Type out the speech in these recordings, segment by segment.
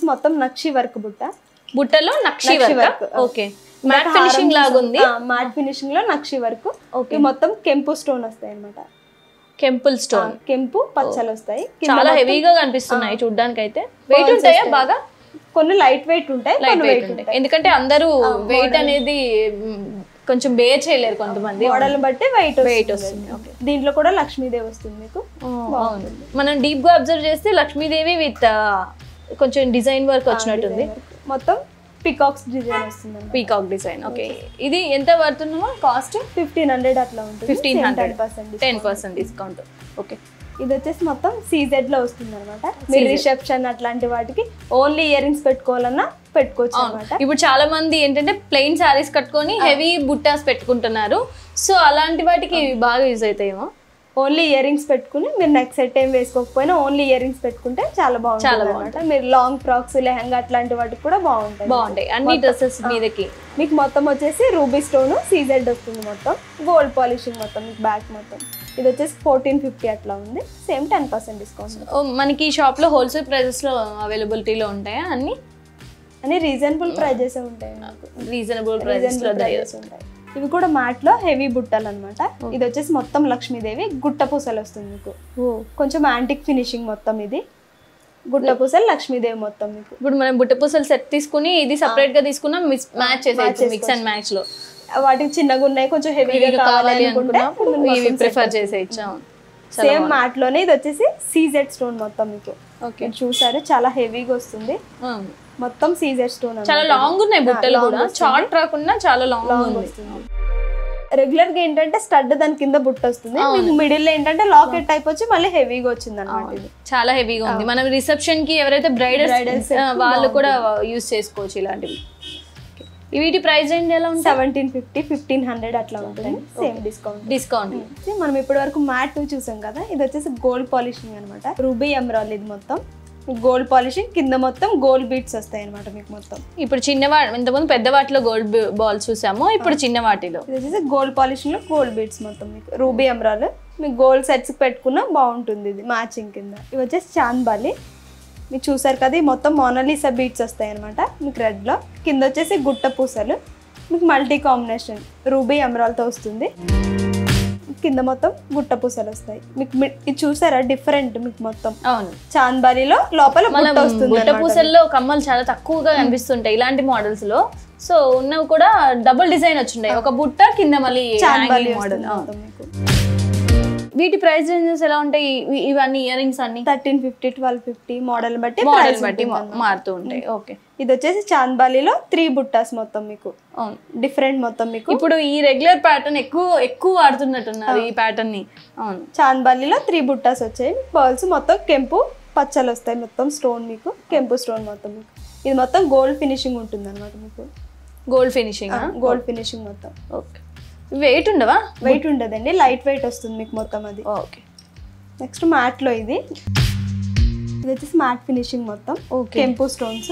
మొత్తం నక్షి వర్క్ బుట్ట బుట్టలో nakshi nakshi work work. Okay matte finishing లాగా ఉంది మ్యాట్ ఫినిషింగ్ లో నక్షి వర్క్ Okay. ఇవి మొత్తం కెంపు స్టోన్ వస్తాయి అనమాట కెంపుల్ స్టోన్ కెంపు పచ్చలు వస్తాయి కింద చాలా మొత్తం హెవీగా కనిపిస్తున్నాయి చూడ్డానికి అయితే వెయిట్ ఉంటాయా బాగా కొన్ని లైట్ వెయిట్ ఉంటాయి లైట్ కొన్ని వెయిట్ వెయిట్ ఉంటాయి ఎందుకంటే అందరూ వెయిట్ అనేది మ్, కొంచెం బేర్ చేయలేరు కొంతమంది మోడల్ బట్టి వెయిట్ వెయిట్ వస్తుంది వస్తుంది దీంట్లో కూడా లక్ష్మీదేవి వస్తుంది మీకు అవును మనం డీప్ గా అబ్జర్వ్ చేస్తే లక్ష్మీదేవి విత్ కొంచెం డిజైన్ వర్క్ వచ్చినట్టుంది మొత్తం పికాక్స్ డిజైన్ వస్తుంది పీకాక్ డిజైన్ ఓకే ఇది ఎంత పడుతుందో కాస్ట్ ఫిఫ్టీన్ హండ్రెడ్ అట్లా ఉంటుంది fifteen hundred percent ten percent discount okay ఇది వచ్చేసి మొత్తం సీజెడ్ లో వస్తుంది అనమాట మీరు రిసెప్షన్ అట్లాంటి వాటికి ఓన్లీ ఇయర్ రింగ్స్ పెట్టుకోవాలన్నా పెట్టుకోవచ్చు అనమాట ఇప్పుడు చాలా మంది ఏంటంటే ప్లెయిన్ శారీస్ కట్టుకొని హెవీ బుట్టాస్ పెట్టుకుంటున్నారు సో అలాంటి వాటికి ఇవి బాగా యూజ్ అవుతాయేమో ఓన్లీ ఇయర్ రింగ్స్ పెట్టుకుని మీరు నెక్ సెట్ ఏం వేసుకోకపోయినా ఓన్లీ ఇయర్ రింగ్స్ పెట్టుకుంటే చాలా బాగుంటుంది అనమాట మీరు లాంగ్ ఫ్రాక్స్ లెహంగా అట్లాంటి వాటికి కూడా బాగుంటాయి బాగుంటాయి అన్ని డ్రెస్సెస్ మీదకి మీకు మొత్తం వచ్చేసి రూబీ స్టోన్ సీజెడ్ వస్తుంది మొత్తం గోల్డ్ పాలిషింగ్ మొత్తం మీకు బ్యాక్ మొత్తం ఇది వచ్చేసి ఫోర్టీన్ ఫిఫ్టీ అట్లా ఉంది సేమ్ టెన్ పర్సెంట్ డిస్కౌంట్ ఓ, మనకి ఈ షాప్ లో హోల్సేల్ ప్రైజెస్ లో అవైలబిలిటీలో ఉంటాయా అన్ని అని రీజనబుల్ ప్రైజెస్ ఉంటాయి మీకు రీజనబుల్ ప్రైజెస్ లో Reasonable prices ఉంటాయి ఇవి కూడా మ్యాట్ లో హెవీ బుట్టలు అనమాట ఇది వచ్చేసి మొత్తం లక్ష్మీదేవి గుట్ట పూసలు వస్తుంది మీకు కొంచెం యాంటిక్ ఫినిషింగ్ మొత్తం ఇది గుట్ట పూసలు లక్ష్మీదేవి మొత్తం మీకు ఇప్పుడు మనం బుట్ట పూసలు సెట్ తీసుకుని ఇది సపరేట్ గా తీసుకున్నా మ్యాచ్ చేసేయచ్చు మిక్స్ అండ్ మ్యాచ్ లో వాటికి చిన్నగా ఉన్నాయి కొంచెం హెవీగా ఇవి కావాలి అనుకున్నప్పుడు ఇవి ప్రిఫర్ చేసేయచ్చు సేమ్ మ్యాట్ లోనే ఇది వచ్చేసి సీజెడ్ స్టోన్ మొత్తం మీకు ఓకే మీరు చూసారు చాలా హెవీగా వస్తుంది మొత్తం సీజెడ్ స్టోన్ చాలా లాంగ్ ఉన్నాయి బుట్టలు కూడా షార్ట్ రాకుండా చాలా లాంగ్ ఉంది వస్తుంది రెగ్యులర్ గా ఏంటంటే స్టడ్ దాని కింద బుట్ట వస్తుంది మీకు మిడిల్ లో ఏంటంటే లాకెట్ టైప్ వచ్చి మళ్ళీ హెవీగా వచ్చింది అనమాట ఇది చాలా హెవీగా ఉంది మనం రిసెప్షన్ కి ఎవరైతే బ్రైడల్స్ వాళ్ళు కూడా యూస్ చేసుకోవచ్చు ఇలాంటివి Okay. వీటి ప్రైస్ రేంజ్ ఎలా ఉంటుంది సెవెంటీన్ ఫిఫ్టీ ఫిఫ్టీన్ హండ్రెడ్ అట్లా ఉంటుంది సేమ్ డిస్కౌంట్ డిస్కౌంట్ మనం ఇప్పటి వరకు మ్యాట్ చూసాం కదా ఇది వచ్చేసి గోల్డ్ పాలిషింగ్ అనమాట రూబీ ఎమరాల్ ఇది మొత్తం గోల్డ్ పాలిషింగ్ కింద మొత్తం గోల్డ్ బీట్స్ వస్తాయి అనమాట మీకు మొత్తం ఇప్పుడు చిన్న వా ఇంతకుముందు పెద్ద వాటిలో గోల్డ్ బాల్స్ చూసాము ఇప్పుడు చిన్న వాటిలో ఇది వచ్చేసి గోల్డ్ పాలిషింగ్ లో గోల్డ్ బీట్స్ మొత్తం మీకు రూబీ ఎమరాల్ మీకు గోల్డ్ సెట్స్ పెట్టుకున్నా బాగుంటుంది ఇది మ్యాచింగ్ కింద ఇవి వచ్చేసి చాంద్బాలి మీరు చూసారు కదా ఈ మొత్తం మోనాలిసా బీట్స్ వస్తాయి అనమాట మీకు రెడ్ లో కింద వచ్చేసి గుట్ట పూసలు మీకు మల్టీ కాంబినేషన్ రూబీ ఎమరాల్తో వస్తుంది కింద మొత్తం గుట్ట పూసలు వస్తాయి మీకు మీ- ఇది చూసారా డిఫరెంట్ మీకు మొత్తం అవును చాంద్బాలిలో లోపల మనం గుట్ట వస్తుంది బుట్ట పూసల్లో కమ్మలు చాలా తక్కువగా కనిపిస్తుంటాయి ఇలాంటి మోడల్స్ లో సో ఉన్నవి కూడా డబుల్ డిజైన్ వచ్చింటాయి ఒక బుట్ట కింద మళ్ళీ చాంద్బాలి మోడల్ వస్తుంది మొత్తం మీకు వీటి ప్రైస్ రేంజెస్ ఎలా ఉంటాయి ఇవి- ఇవన్నీ ఇయర్ రింగ్స్ అన్ని thirteen fifty twelve fifty model బట్టి మోడల్ price బట్టి ఉంటుంది మా- మారుతూ ఉంటాయి ఓకే ఇది వచ్చేసి చాంద్బాలిలో త్రీ బుట్టాస్ మొత్తం మీకు అవును డిఫరెంట్ మొత్తం మీకు ఇప్పుడు ఈ రెగ్యులర్ ప్యాటర్న్ ఎక్కువ ఎక్కువ వాడుతున్నట్టున్నారు ఈ ప్యాటర్న్ ని అవును చాంద్బాలిలో త్రీ బుట్టాస్ వచ్చాయి పర్ల్స్ మొత్తం కెంపు పచ్చలు వస్తాయి మొత్తం స్టోన్ మీకు కెంపు స్టోన్ మొత్తం మీకు ఇది మొత్తం గోల్డ్ ఫినిషింగ్ ఉంటుంది అనమాట మీకు గోల్డ్ ఫినిషింగ్ గోల్డ్ ఫినిషింగ్ మొత్తం ఓకే వెయిట్ ఉండవా వెయిట్ ఉండదండి లైట్ వెయిట్ వస్తుంది మీకు మొత్తం అది ఓకే నెక్స్ట్ మ్యాట్ లో ఇది ఇది వచ్చేసి మ్యాట్ ఫినిషింగ్ మొత్తం Okay. కెంపు స్టోన్స్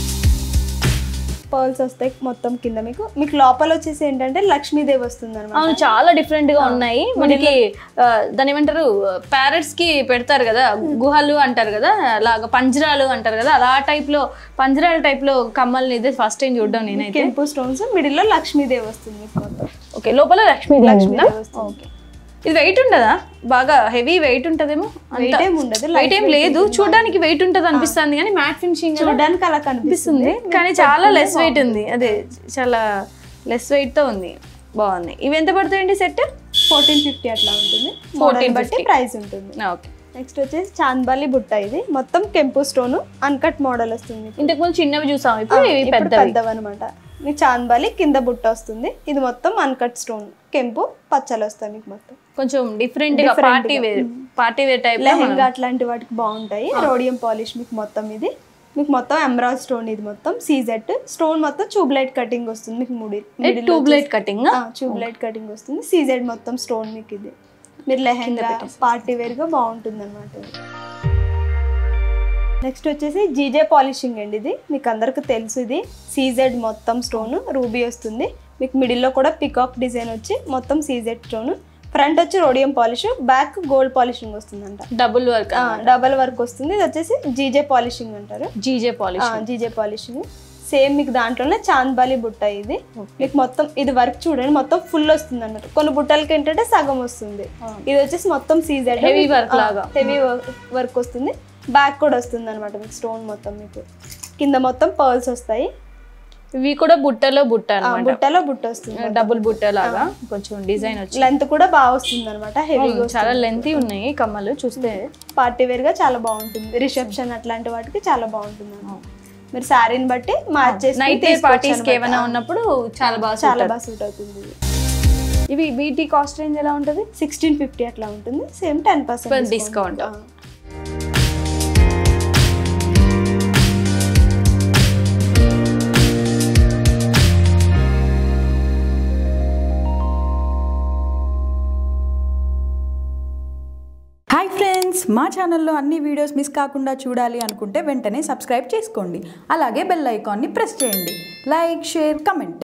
పర్ల్స్ వస్తాయి మొత్తం కింద మీకు మీకు లోపల వచ్చేసి ఏంటంటే లక్ష్మీదేవి వస్తుంది అనమాట అవును చాలా డిఫరెంట్ గా ఉన్నాయి మనకి ఆ, దాని ఏమంటారు ప్యారెట్స్ కి పెడతారు కదా గుహలు అంటారు కదా అలాగా పంజరాలు అంటారు కదా అలా టైప్ లో పంజరాల టైప్ లో కమ్మల్ని ఇదే ఫస్ట్ టైం చూడడం నేనైతే కెంపు స్టోన్స్ మిడిల్ లో లక్ష్మీదేవి వస్తుంది మీకు మొత్తం ఓకే లోపల లక్ష్మీ లక్ష్మీదేవి వస్తుంది ఓకే ఇది వెయిట్ ఉండదా బాగా హెవీ వెయిట్ ఉంటదేమో వెయిట్ ఏం ఉండదు వెయిట్ ఏం లేదు చూడడానికి వెయిట్ ఉంటది అనిపిస్తుంది కానీ మ్యాట్ ఫినిషింగ్ చూడడానికి అలా కనిపిస్తుంది అనిపిస్తుంది కానీ చాలా లెస్ వెయిట్ ఉంది అదే చాలా లెస్ వెయిట్ తో ఉంది బాగుంది ఇవి ఎంత పడతాయండి సెట్ ఫోర్టీన్ ఫిఫ్టీ అట్లా ఉంటుంది మోడల్ బట్టి ప్రైస్ ఉంటుంది ఓకే నెక్స్ట్ వచ్చేసి చాంద్బాలి బుట్ట ఇది మొత్తం కెంపు స్టోన్ అన్కట్ మోడల్ వస్తుంది మీకు. ఇంతకు ముందు చిన్నవి చూసాం ఇప్పుడు ఇవి ఇప్పుడు పెద్దవి పెద్దవి అనమాట మీకు చాంద్బాలి కింద బుట్ట వస్తుంది ఇది మొత్తం అన్కట్ స్టోన్ కెంపు పచ్చలు వస్తాయి మీకు మొత్తం కొంచెం డిఫరెంట్ గా party wear party wear type lehenga అట్లాంటి వాటికి బాగుంటాయి రోడియం పాలిష్ మీకు మొత్తం ఇది మీకు మొత్తం ఎమరాల్ స్టోన్ ఇది మొత్తం సీజెట్ స్టోన్ మొత్తం ట్యూబ్లైట్ కటింగ్ వస్తుంది మీకు ముడి two blade cutting tubelight cutting వస్తుంది సీజెడ్ మొత్తం స్టోన్ మీకు ఇది మీరు లెహెంగా పార్టీ వేర్ గా బాగుంటుంది అనమాట నెక్స్ట్ వచ్చేసి జీజే పాలిషింగ్ అండి ఇది మీకు అందరికి తెలుసు ఇది సీజెడ్ మొత్తం స్టోన్ రూబీ వస్తుంది మీకు మిడిల్లో కూడా పికాక్ డిజైన్ వచ్చి మొత్తం సీజెడ్ స్టోన్ ఫ్రంట్ వచ్చి rhodium polish back gold polishing వస్తుందంట డబుల్ వర్క్ డబల్ వర్క్ వస్తుంది ఇది వచ్చేసి జీజే పాలిషింగ్ అంటారు GJ polish GJ polishing same మీకు దాంట్లోనే చాంద్బాలి బుట్ట ఇది మీకు మొత్తం ఇది వర్క్ చూడండి మొత్తం ఫుల్ వస్తుంది అన్నట్టు కొన్ని బుట్టలకి ఏంటంటే సగం వస్తుంది ఇది వచ్చేసి మొత్తం సీజెడ్ Heavy work లాగా. హెవీ వర్క్ వస్తుంది బ్యాక్ కూడా వస్తుంది అనమాట మీకు స్టోన్ మొత్తం మీకు కింద మొత్తం పర్ల్స్ వస్తాయి ఇవి కూడా బుట్టలో బుట్ట ఆ, అనమాట బుట్టలో బుట్ట వస్తుంది డబుల్ బుట్ట లాగా కొంచెం డిజైన్ వచ్చి లెంత్ కూడా బాగా వస్తుంది అనమాట హెవీగా చాలా లెంతీ ఉన్నాయి కమ్మలు చూస్తే పార్టీ వేర్ గా చాలా బాగుంటుంది రిసెప్షన్ అట్లాంటి వాటికి చాలా బాగుంటుంది అన్నమాట. మీరు శారీని బట్టి మ్యాచ్ చేసి నైట్ వేర్ పార్టీస్ కి ఏమైనా ఉన్నప్పుడు చాలా బాగా చాలా బాగా సూట్ అవుతుంది ఇది ఇవి వీటి కాస్ట్ రేంజ్ ఎలా ఉంటది సిక్స్టీన్ ఫిఫ్టీ అట్లా ఉంటుంది same ten percent discount. Hi friends మా ఛానల్లో అన్ని వీడియోస్ మిస్ కాకుండా చూడాలి అనుకుంటే వెంటనే సబ్స్క్రైబ్ చేసుకోండి అలాగే బెల్ ఐకాన్ని ప్రెస్ చేయండి లైక్ షేర్ కమెంట్